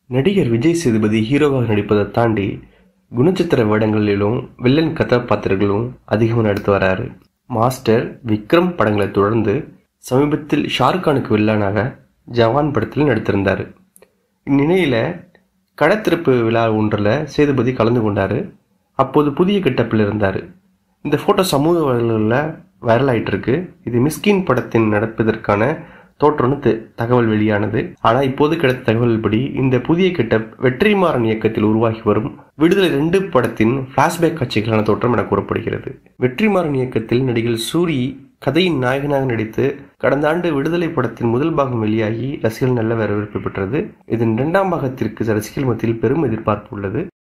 நடிகர் விஜய் சேதுபதி ஹீரோவாக நடிப்பதை தாண்டி குணச்சித்திர வேடங்களிலும் வில்லன் கதாபாத்திரங்களும் அதிகமாக நடித்து வராரு மாஸ்டர் விக்ரம் படங்களை தொடர்ந்து சமீபத்தில் ஷாருக்கானுக்கு வில்லனாக ஜவான் படத்தில் நடித்திருந்தார் இந்நிலையில் கடத்திறப்பு விழா ஒன்றில் சேதுபதி கலந்து கொண்டார் அப்போது புதிய கெட்டப்பில் இருந்தார் இந்த ஃபோட்டோ சமூக வலைகளில் வைரல் ஆயிட்டு இருக்கு இது மிஸ்கின் படத்தின் நடப்பதற்கான தோற்றம்னு தெ- தகவல் வெளியானது ஆனால் இப்போது கிடைத்த தகவல் படி இந்த புதிய கெட்டப் வெற்றிமாறன் இயக்கத்தில் உருவாகி வரும் விடுதலை ரெண்டு படத்தின் ஃபிளாஷ்பேக் காட்சிகளான தோற்றம் என கூறப்படுகிறது வெற்றிமாறன் இயக்கத்தில் நடிகர் சூரி கதையின் நாயகனாக நடித்து கடந்த ஆண்டு விடுதலை படத்தின் முதல் பாகம் வெளியாகி ரசிகர்கள் நல்ல வரவேற்பு பெற்றது இதன் இரண்டாம் பாகத்திற்கு ரசிகர்கள் மத்தியில் பெரும் எதிர்பார்ப்பு உள்ளது